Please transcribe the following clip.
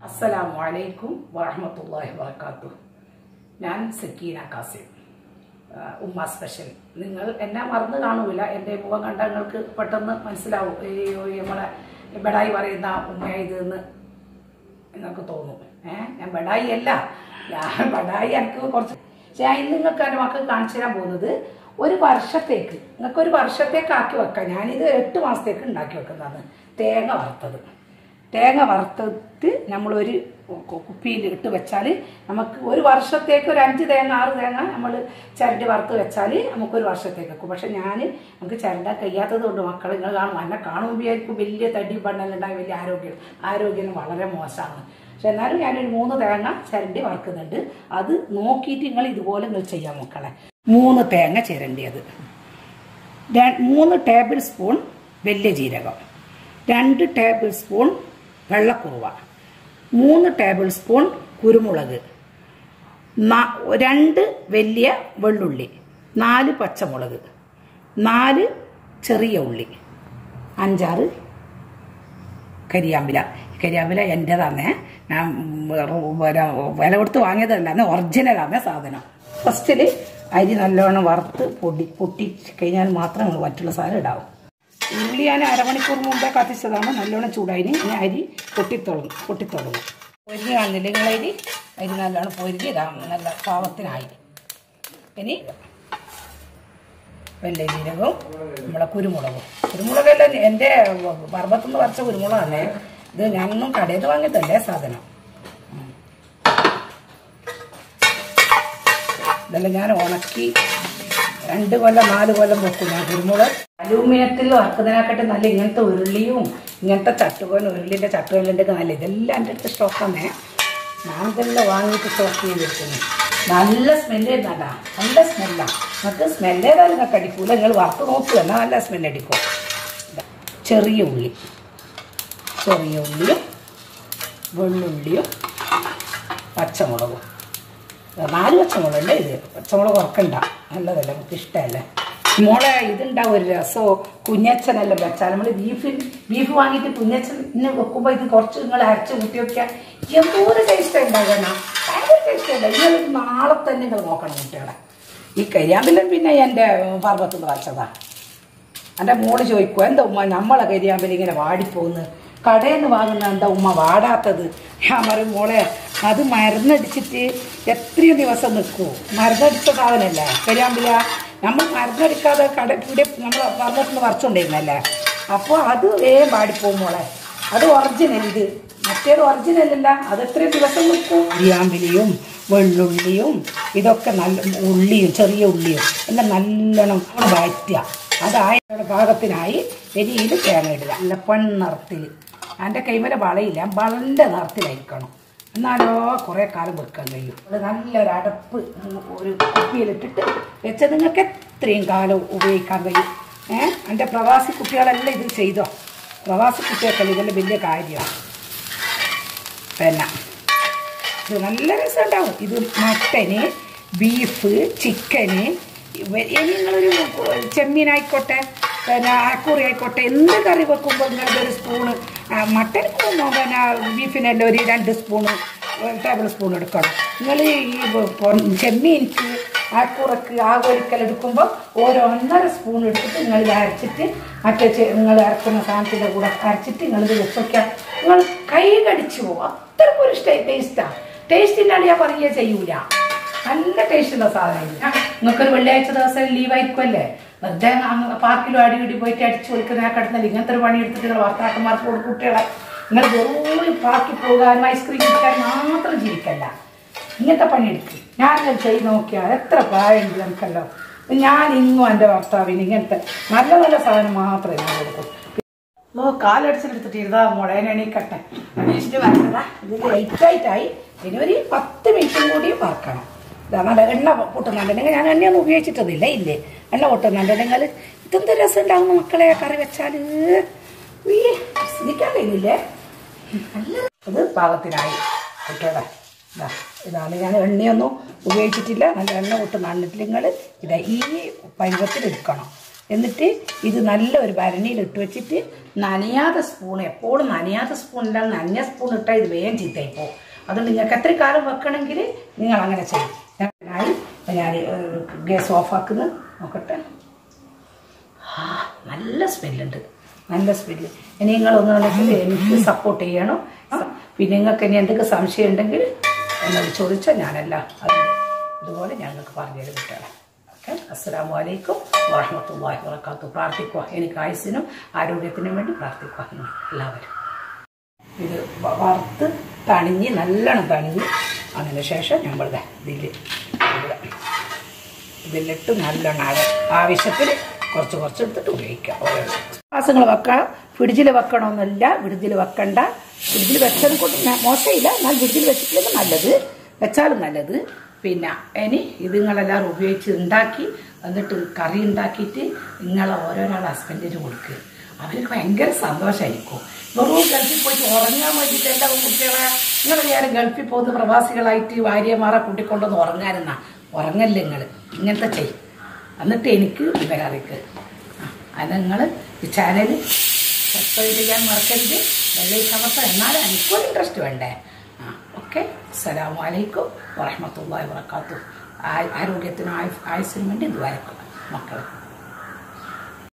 അസ്സലാമു അലൈക്കും വറഹമത്തല്ലാഹി വബർക്കാത്തു ഞാൻ സക്കീന കാസിം ആ, ഉമ്മ സ്പെഷ്യൽ നിങ്ങൾ എന്നെ മറന്നു കാണൂല എൻ്റെ മുഖം കണ്ട നിങ്ങൾക്ക് പെട്ടെന്ന് മനസ്സിലാവും ഈ ഈ നമ്മളെ ബെടായി പറയുന്ന ഉമ്മ ഇതെന്ന് എന്നൊക്കെ തോന്നും ഏഹ് ഞാൻ ബെടായി അല്ല ഞാൻ ബെടായി എനിക്ക് കുറച്ച് പക്ഷേ ഞാൻ ഇന്ന് നിങ്ങൾക്ക് എൻ്റെ മക്കൾക്ക് കാണിച്ചു തരാൻ പോകുന്നത് ഒരു വർഷത്തേക്ക് നിങ്ങൾക്ക് ഒരു വർഷത്തേക്ക് ആക്കി വെക്കാം ഞാനിത് എട്ട് മാസത്തേക്ക് ഉണ്ടാക്കി വെക്കുന്നതാണ് തേങ്ങ വറുത്തത് തേങ്ങ വറുത്തിട്ട് നമ്മളൊരു കു- കുപ്പിയിൽ ഇട്ട് വെച്ചാൽ നമുക്ക് ഒരു വർഷത്തേക്ക് ഒരു അഞ്ച് തേങ്ങ ആറ് തേങ്ങ നമ്മൾ ചിരണ്ടി വറുത്ത് വെച്ചാൽ നമുക്കൊരു വർഷത്തേക്ക് വെക്കും പക്ഷെ ഞാൻ നമുക്ക് ചിരണ്ടാൻ കഴിയാത്തത് കൊണ്ട് മക്കൾ നിങ്ങൾ കാണും എന്നെ കാണുമ്പോൾ വിചാരിക്കും വലിയ തടി പണ്ണെല്ലാം വലിയ ആരോഗ്യം ആരോഗ്യം വളരെ മോശമാണ് പക്ഷെ എന്നാലും ഞാനൊരു മൂന്ന് തേങ്ങ ചിരണ്ടി വറുക്കുന്നുണ്ട് അത് നോക്കിയിട്ട് നിങ്ങൾ ഇതുപോലെ നിങ്ങൾ ചെയ്യാം മക്കളെ മൂന്ന് തേങ്ങ ചിരണ്ടിയത് ര- മൂന്ന് ടേബിൾ സ്പൂൺ വലിയ ജീരകം രണ്ട് ടേബിൾ സ്പൂൺ വെള്ളക്കുറുവ മൂന്ന് ടേബിൾ സ്പൂൺ കുരുമുളക് ന- രണ്ട് വലിയ വെള്ളുള്ളി നാല് പച്ചമുളക് നാല് ചെറിയ ഉള്ളി അഞ്ചാറ് കരിയാമ്പില കരിയാമ്പില എൻ്റെതാണേ ഞാൻ വില വില കൊടുത്ത് വാങ്ങിയതല്ല ഒറിജിനലാണ് സാധനം ഫസ്റ്റിൽ അരി നല്ലോണം വറുത്ത് പൊടി പൊട്ടി കഴിഞ്ഞാൽ മാത്രം നമ്മൾ മറ്റുള്ള സാധനം ഇടാവും ഉള്ളി ഞാൻ അരമണിക്കൂർ മുമ്പേ കത്തിച്ചതാണ് നല്ലോണം ചൂടായിന് ഇനി അരി പൊട്ടിത്തുടങ്ങും പൊട്ടിത്തുടങ്ങും പൊരിഞ്ഞ് കാണുന്നില്ല നിങ്ങൾ അരി അരി നല്ലോണം പൊരിഞ്ഞ് ഇതാണ് നല്ല പാവത്തിനായി ഇനി വെള്ള ജീരകവും നമ്മളെ കുരുമുളകും കുരുമുളകെല്ലാം എൻ്റെ പർവ്വത്തുനിന്ന് പറിച്ച കുരുമുളകാണ് ഇത് ഞാനൊന്നും കടയിൽ നിന്ന് വാങ്ങിയതല്ലേ സാധനം ഉം. ഇതെല്ലാം ഞാൻ ഉണക്കി രണ്ട് കൊല്ലം നാല് കൊല്ലം വെക്കും ഞാൻ കുരുമുളക് അലൂമിനിയത്തിൽ വറുക്കുന്നതിനെക്കാട്ടി നല്ല ഇങ്ങനത്തെ ഉരുളിയും ഇങ്ങനത്തെ ചട്ടുകോലും ഉരുളിൻ്റെ ചട്ടുകോലിൻ്റെ നല്ല ഇതെല്ലാം എൻ്റെ അടുത്ത് സ്റ്റോക്കാണേ ഞാൻ ഇതെല്ലാം വാങ്ങിയിട്ട് സ്റ്റോക്ക് ചെയ്ത് വെക്കുന്നു നല്ല സ്മെല്ല് വരുന്നതാ നല്ല സ്മെല്ലാണ് നിങ്ങൾക്ക് സ്മെല്ല് ഏതായാലും നിങ്ങൾക്ക് അടിക്കൂല നിങ്ങൾ വറുത്ത് നോക്കുക എന്നാൽ നല്ല സ്മെല്ല് അടിക്കും ഇതാ, ചെറിയ ഉള്ളി ചെറിയ ഉള്ളിയും വെള്ളുള്ളിയും പച്ചമുളകും ഇതാ, നാല് പച്ചമുളകുണ്ട് ഇത് പച്ചമുളക് ഉറക്കണ്ട നല്ലതല്ല നമുക്ക് ഇഷ്ടമല്ലേ മോളെ ഇതുണ്ടാവും ഒരു രസമോ കുഞ്ഞച്ചനെല്ലാം വെച്ചാൽ നമ്മൾ ബീഫിൽ ബീഫ് വാങ്ങിയിട്ട് കുഞ്ഞച്ചന് വെക്കുമ്പോൾ ഇത് കുറച്ച് നിങ്ങൾ അരച്ച് കൂട്ടി വെക്കുക എന്തോ ഒരു ടേസ്റ്റ് ഉണ്ടാകണം ഭയങ്കര ടേസ്റ്റ് ഉണ്ട് നിങ്ങൾ നാളെ തന്നെ നിങ്ങൾ നോക്കണം കുട്ടികളെ ഈ കരിയാമ്പിലും പിന്നെ എൻ്റെ പർവ്വത്തുനിന്ന് വച്ചതാണ് എൻ്റെ മോള് ചോദിക്കും എന്താ ഉമ്മ നമ്മളെ കരിയാമ്പിൽ ഇങ്ങനെ വാടിപ്പോന്ന് കടയിൽ നിന്ന് വാങ്ങുന്ന എന്താ ഉമ്മ വാടാത്തത് ഞാൻ പറയും മോളെ അത് മരുന്നടിച്ചിട്ട് എത്രയും ദിവസം നിൽക്കൂ മരുന്നടിച്ച സാധനമല്ലേ കരിയാമ്പില നമ്മൾ മരുന്നടിക്കാതെ കട ഇവിടെ നമ്മൾ പറഞ്ഞിട്ട് പറിച്ചുകൊണ്ടിരുന്നല്ലേ അപ്പോൾ അത് വേഗം വാടിപ്പോവും മോളെ അത് ഒറിജിനൽ ഇത് മറ്റേത് ഒറിജിനൽ അല്ല അത് എത്രയും ദിവസം നിൽക്കും കരിയാമ്പിലിയും വെള്ളുള്ളിയും ഇതൊക്കെ നല്ല ഉള്ളിയും ചെറിയ ഉള്ളിയും എല്ലാം നല്ലോണം വഴറ്റുക അതായ പാകത്തിനായി എരിയിൽ തേങ്ങ ഇടുക നല്ല പെണ്ണിറത്തിൽ എൻ്റെ കൈമല വളയില്ല വളൻ്റെ നിറത്തിലായിരിക്കണം എന്നാലോ കുറേ കാലം വെക്കാൻ കഴിയും അത് നല്ലൊരു അടപ്പ് ഒരു കുപ്പിയിലിട്ടിട്ട് വെച്ചാൽ നിങ്ങൾക്ക് എത്രയും കാലം ഉപയോഗിക്കാൻ കഴിയും ഏഹ് എൻ്റെ പ്രവാസി കുട്ടികളെല്ലാം ഇത് ചെയ്തോ പ്രവാസി കുട്ടികൾക്കല്ല ഇതെല്ലാം വലിയ കാര്യമാണ് പിന്നെ ഇത് നല്ല രസമുണ്ടാവും ഇത് മട്ടന് ബീഫ് ചിക്കന് ഇവ- ഇനി നിങ്ങളൊരു ചെമ്മീനായിക്കോട്ടെ പിന്നെ ആക്കൂറി ആയിക്കോട്ടെ എന്ത് കറി വെക്കുമ്പോൾ നിങ്ങൾക്ക് ഒരു സ്പൂണ് മട്ടൻ പിന്നെ ബീഫിനെല്ലാം ഒരു രണ്ട് സ്പൂണ് ടേബിൾ സ്പൂൺ എടുക്കണം നിങ്ങൾ ഈ പൊ- ചെമ്മീനിക്ക് ആക്കൂറക്ക് ആകോലിക്കൽ എടുക്കുമ്പോൾ ഓരോ ഒന്നര സ്പൂൺ എടുത്തിട്ട് നിങ്ങൾ ഇത് അരച്ചിട്ട് മറ്റേ ചെ- നിങ്ങൾ അരക്കുന്ന സാധനത്തിൻ്റെ കൂടെ അരച്ചിട്ട് നിങ്ങളിത് വെച്ചൊക്കെ നിങ്ങൾ കൈ കടിച്ചു പോകും അത്രക്കും ഒരു ടേസ്റ്റാണ് ടേസ്റ്റ് ഇല്ലാണ്ട് ഞാൻ പറയുകയെ ചെയ്യൂല നല്ല ടേസ്റ്റ് ഉള്ള സാധനം ഇത് നിങ്ങൾക്കൊരു വെള്ളിയാഴ്ച ദിവസം ലീവ് ആയിരിക്കുമല്ലേ വെറുതെ അങ്ങ് പാർക്കിലും അടി ഇടി പോയിട്ട് അടിച്ചു കൊടുക്കുന്ന കിടന്നില്ല ഇങ്ങനത്തെ ഒരു പണി എടുത്തിട്ട് നിങ്ങൾ ഭർത്താക്കന്മാർക്ക് കൊടുക്കും കുട്ടികളെ നിങ്ങൾ വെറും പാർക്കിൽ പോകാനും ഐസ്ക്രീം കുടിക്കാനും മാത്രം ജീവിക്കല്ല ഇങ്ങനത്തെ പണി എടുക്കും ഞാനത് ചെയ്ത് നോക്കിയാൽ എത്ര പ്രായമുണ്ട് നമുക്കല്ലോ ഞാൻ ഇന്നും എൻ്റെ ഭർത്താവിന് ഇങ്ങനത്തെ നല്ല നല്ല സാധനം മാത്രമേ ഞാൻ കൊടുക്കൂ ഓ കാലടിച്ചെടുത്തിട്ട് ഇരുതാ മുളേനെ എണീക്കട്ടെ എണീച്ചിട്ട് വരണ്ടതാ ഇത് ലൈറ്റായിട്ടായി ഇനി ഒരു പത്ത് മിനിറ്റും കൂടി വറക്കണം ഇതാ നല്ല എണ്ണ പൊട്ടുന്നുണ്ടെങ്കിൽ ഞാൻ എണ്ണയൊന്നും ഉപയോഗിച്ചിട്ടൊന്നുമില്ല ഇല്ലേ എണ്ണ പൊട്ടുന്നുണ്ടെങ്കിൽ ഇതെന്ത് രസം ഉണ്ടാവുന്ന മക്കളെ കറി വെച്ചാൽ നിൽക്കാൻ കഴിയുന്നില്ലേ നല്ല അത് പാകത്തിനായി കുട്ടികളെ ഇതാ ഇതാണ് ഞാൻ എണ്ണയൊന്നും ഉപയോഗിച്ചിട്ടില്ല നല്ല എണ്ണ പൊട്ടുന്നുണ്ടെങ്കിൽ നിങ്ങൾ ഇതാ ഈ പരുവത്തിൽ എടുക്കണം എന്നിട്ട് ഇത് നല്ല ഒരു ഭരണിയിൽ ഇട്ട് വെച്ചിട്ട് നനയാത്ത സ്പൂൺ എപ്പോഴും നനയാത്ത സ്പൂണിലാണ് നനഞ്ഞ സ്പൂൺ ഇട്ടാൽ ഇത് വേഗം ചീത്തയായി പോകും അതുകൊണ്ട് നിങ്ങൾക്ക് എത്ര കാലം വെക്കണമെങ്കിൽ നിങ്ങൾ അങ്ങനെ ചെയ്യും ഞാനായി ഞാൻ ഗ്യാസ് ഓഫാക്കുന്നു നോക്കട്ടെ ആ നല്ല സ്മെല്ലുണ്ട് നല്ല സ്മെല്ല് ഇനി നിങ്ങളൊന്ന് വന്നിട്ട് എനിക്ക് സപ്പോർട്ട് ചെയ്യണം പിന്നെ നിങ്ങൾക്ക് ഇനി എന്തൊക്കെ സംശയം ഉണ്ടെങ്കിൽ എന്നോട് ചോദിച്ചാൽ ഞാനല്ല അത് ഇതുപോലെ ഞങ്ങൾക്ക് പറഞ്ഞു തരും കുട്ടികളെ ഓക്കെ അസ്സാം വലൈക്കും വാഹമത്തുല്ലാഹി വർക്കാത്തു പ്രാർത്ഥിക്കുക എനിക്ക് ആയുസിനും ആരോഗ്യത്തിനും വേണ്ടി പ്രാർത്ഥിക്കുക നിങ്ങൾ എല്ലാവരും ഇത് വ- വറുത്ത് തണിഞ്ഞ് നല്ലോണം തണിഞ്ഞ് അതിന് ശേഷം നമ്മൾ ഇതിൽ ഇടുക ഇതിലിട്ട് നല്ലോണം അര ആവശ്യത്തിന് കുറച്ച് കുറച്ച് എടുത്തിട്ട് ഉപയോഗിക്കാം ഓരോ മാസങ്ങൾ വെക്കാം ഫ്രിഡ്ജിൽ വെക്കണമെന്നില്ല ഫ്രിഡ്ജിൽ വെക്കണ്ട ഫ്രിഡ്ജിൽ വെച്ചത് കൊണ്ട് മോ- മോശമില്ല എന്നാൽ ഫ്രിഡ്ജിൽ വെച്ചിട്ടില്ലെങ്കിൽ നല്ലത് വെച്ചാലും നല്ലത് പിന്നെ ഇനി ഇത് നിങ്ങളെല്ലാവരും ഉപയോഗിച്ച് ഉണ്ടാക്കി എന്നിട്ട് കറി ഉണ്ടാക്കിയിട്ട് നിങ്ങളെ ഓരോരാൾ ഹസ്ബൻഡിന് കൊടുക്കുക അവർക്ക് ഭയങ്കര സന്തോഷമായിരിക്കും വെറും ഗൾഫിൽ പോയിട്ട് ഉറങ്ങാൻ വേണ്ടിയിട്ട് എൻ്റെ കുട്ടികളെ നിങ്ങൾ ഞാൻ ഗൾഫിൽ പോകുന്ന പ്രവാസികളായിട്ട് ഭാര്യമാരെ കൂട്ടിക്കൊണ്ടൊന്ന് ഉറങ്ങാനെന്നാ ഉറങ്ങല്ലേ നിങ്ങൾ ഇങ്ങനത്തെ ചെയ്യും എന്നിട്ട് എനിക്ക് വിവരം അറിയിക്കുക അത് നിങ്ങൾ ഈ ചാനൽ സബ്സ്ക്രൈബ് ചെയ്യാൻ മറക്കരുത് വെള്ളയിൽ സമർത്തം എന്നാലും എനിക്കൊരു ഇൻട്രസ്റ്റ് വേണ്ടേ ആ ഓക്കെ അസ്സലാമു അലൈക്കും വറഹമത്തല്ലാ വാത്തു ആരോഗ്യത്തിനും ആയുസിനും വേണ്ടി ഇത് വരക്കുക മക്കളെ